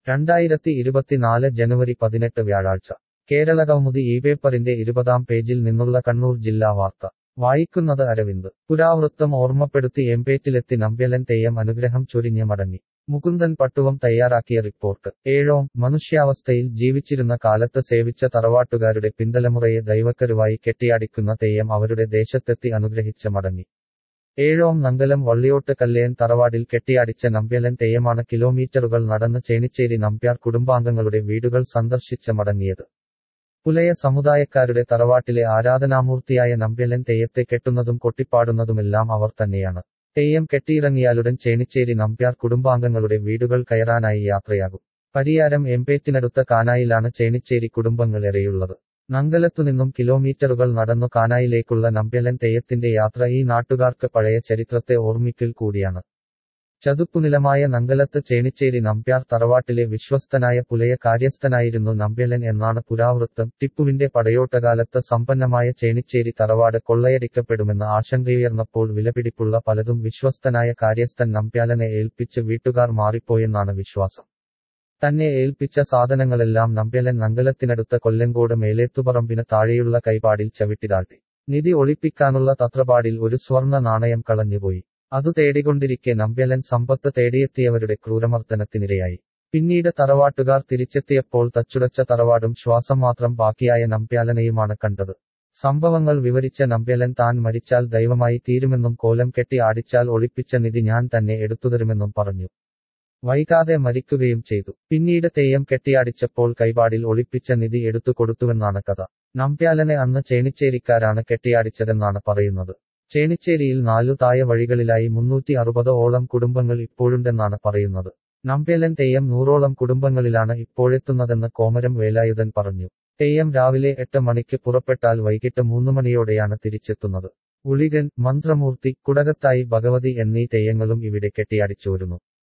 രണ്ടായിരത്തി ഇരുപത്തിനാല് ജനുവരി പതിനെട്ട് വ്യാഴാഴ്ച കേരള കൗമുദി ഈ പേപ്പറിന്റെ ഇരുപതാം പേജിൽ നിന്നുള്ള കണ്ണൂർ ജില്ലാ വാർത്ത വായിക്കുന്നത് അരവിന്ദ് പുരാവൃത്തം ഓർമ്മപ്പെടുത്തി എംപേറ്റിലെത്തി നമ്പ്യലൻ തെയ്യം അനുഗ്രഹം ചൊരിഞ്ഞ് മടങ്ങി മുകുന്ദൻ പട്ടുവം തയ്യാറാക്കിയ റിപ്പോർട്ട് ഏഴോം മനുഷ്യാവസ്ഥയിൽ ജീവിച്ചിരുന്ന കാലത്ത് സേവിച്ച തറവാട്ടുകാരുടെ പിന്തലമുറയെ ദൈവക്കരുവായി കെട്ടിയാടിക്കുന്ന തെയ്യം അവരുടെ ദേശത്തെത്തി അനുഗ്രഹിച്ച് മടങ്ങി ഏഴോം നങ്കലം വള്ളിയോട്ട് കല്ലേൻ തറവാടിൽ കെട്ടിയാടിച്ച നമ്പ്യലൻ തെയ്യമാണ് കിലോമീറ്ററുകൾ നടന്ന് ചേണിച്ചേരി നമ്പ്യാർ കുടുംബാംഗങ്ങളുടെ വീടുകൾ സന്ദർശിച്ച് മടങ്ങിയത് പുലയ സമുദായക്കാരുടെ തറവാട്ടിലെ ആരാധനാമൂർത്തിയായ നമ്പ്യലൻ തെയ്യത്തെ കെട്ടുന്നതും കൊട്ടിപ്പാടുന്നതുമെല്ലാം അവർ തന്നെയാണ് തെയ്യം കെട്ടിയിറങ്ങിയാലുടൻ ചേണിച്ചേരി നമ്പ്യാർ കുടുംബാംഗങ്ങളുടെ വീടുകൾ കയറാനായി യാത്രയാകും പരിയാരം എംപേറ്റിനടുത്ത കാനായിലാണ് ചേണിച്ചേരി കുടുംബങ്ങൾ ഏറെയുള്ളത് നങ്കലത്തുനിന്നും കിലോമീറ്ററുകൾ നടന്നു കാനായിലേക്കുള്ള നമ്പ്യലൻ തെയ്യത്തിന്റെ യാത്ര ഈ നാട്ടുകാർക്ക് പഴയ ചരിത്രത്തെ ഓർമ്മിക്കൽ കൂടിയാണ് ചതുപ്പുനിലമായ നങ്കലത്ത് ചേണിച്ചേരി നമ്പ്യാർ തറവാട്ടിലെ വിശ്വസ്തനായ പുലയ കാര്യസ്ഥനായിരുന്നു നമ്പ്യലൻ എന്നാണ് പുരാവൃത്തം ടിപ്പുവിന്റെ പടയോട്ടകാലത്ത് സമ്പന്നമായ ചേണിച്ചേരി തറവാട് കൊള്ളയടിക്കപ്പെടുമെന്ന് ആശങ്കയുയർന്നപ്പോൾ വിലപിടിപ്പുള്ള പലതും വിശ്വസ്തനായ കാര്യസ്ഥൻ നമ്പ്യാലനെ ഏൽപ്പിച്ച് വീട്ടുകാർ മാറിപ്പോയെന്നാണ് വിശ്വാസം തന്നെ ഏൽപ്പിച്ച സാധനങ്ങളെല്ലാം നമ്പ്യലൻ നങ്കലത്തിനടുത്ത കൊല്ലങ്കോട് മേലേത്തുപറമ്പിന് താഴെയുള്ള കൈപാടിൽ ചവിട്ടിതാഴ്ത്തി നിധി ഒളിപ്പിക്കാനുള്ള തത്രപാടിൽ ഒരു സ്വർണ്ണ നാണയം കളഞ്ഞുപോയി അതു തേടിക്കൊണ്ടിരിക്കെ നമ്പ്യലൻ സമ്പത്ത് തേടിയെത്തിയവരുടെ ക്രൂരമർദ്ദനത്തിനിരയായി പിന്നീട് തറവാട്ടുകാർ തിരിച്ചെത്തിയപ്പോൾ തച്ചുടച്ച തറവാടും ശ്വാസം മാത്രം ബാക്കിയായ നമ്പ്യാലനെയുമാണ് കണ്ടത് സംഭവങ്ങൾ വിവരിച്ച നമ്പ്യലൻ താൻ മരിച്ചാൽ ദൈവമായി തീരുമെന്നും കോലം കെട്ടി ആടിച്ചാൽ ഒളിപ്പിച്ച നിധി ഞാൻ തന്നെ എടുത്തുതരുമെന്നും പറഞ്ഞു വൈകാതെ മരിക്കുകയും ചെയ്തു പിന്നീട് തെയ്യം കെട്ടിയാടിച്ചപ്പോൾ കൈപാടിൽ ഒളിപ്പിച്ച നിധി എടുത്തു കൊടുത്തുവെന്നാണ് കഥ നമ്പ്യാലനെ അന്ന് ചേണിച്ചേരിക്കാരാണ് കെട്ടിയാടിച്ചതെന്നാണ് പറയുന്നത് ചേണിച്ചേരിയിൽ നാലു തായ വഴികളിലായി മുന്നൂറ്റി അറുപത് ഓളം കുടുംബങ്ങൾ ഇപ്പോഴുണ്ടെന്നാണ് പറയുന്നത് നമ്പ്യലൻ തെയ്യം നൂറോളം കുടുംബങ്ങളിലാണ് ഇപ്പോഴെത്തുന്നതെന്ന് കോമരം വേലായുധൻ പറഞ്ഞു തെയ്യം രാവിലെ എട്ട് മണിക്ക് പുറപ്പെട്ടാൽ വൈകിട്ട് മൂന്നു മണിയോടെയാണ് തിരിച്ചെത്തുന്നത് ഉളികൻ മന്ത്രമൂർത്തി കുടകത്തായി ഭഗവതി എന്നീ തെയ്യങ്ങളും ഇവിടെ കെട്ടിയാടിച്ചോരുന്നു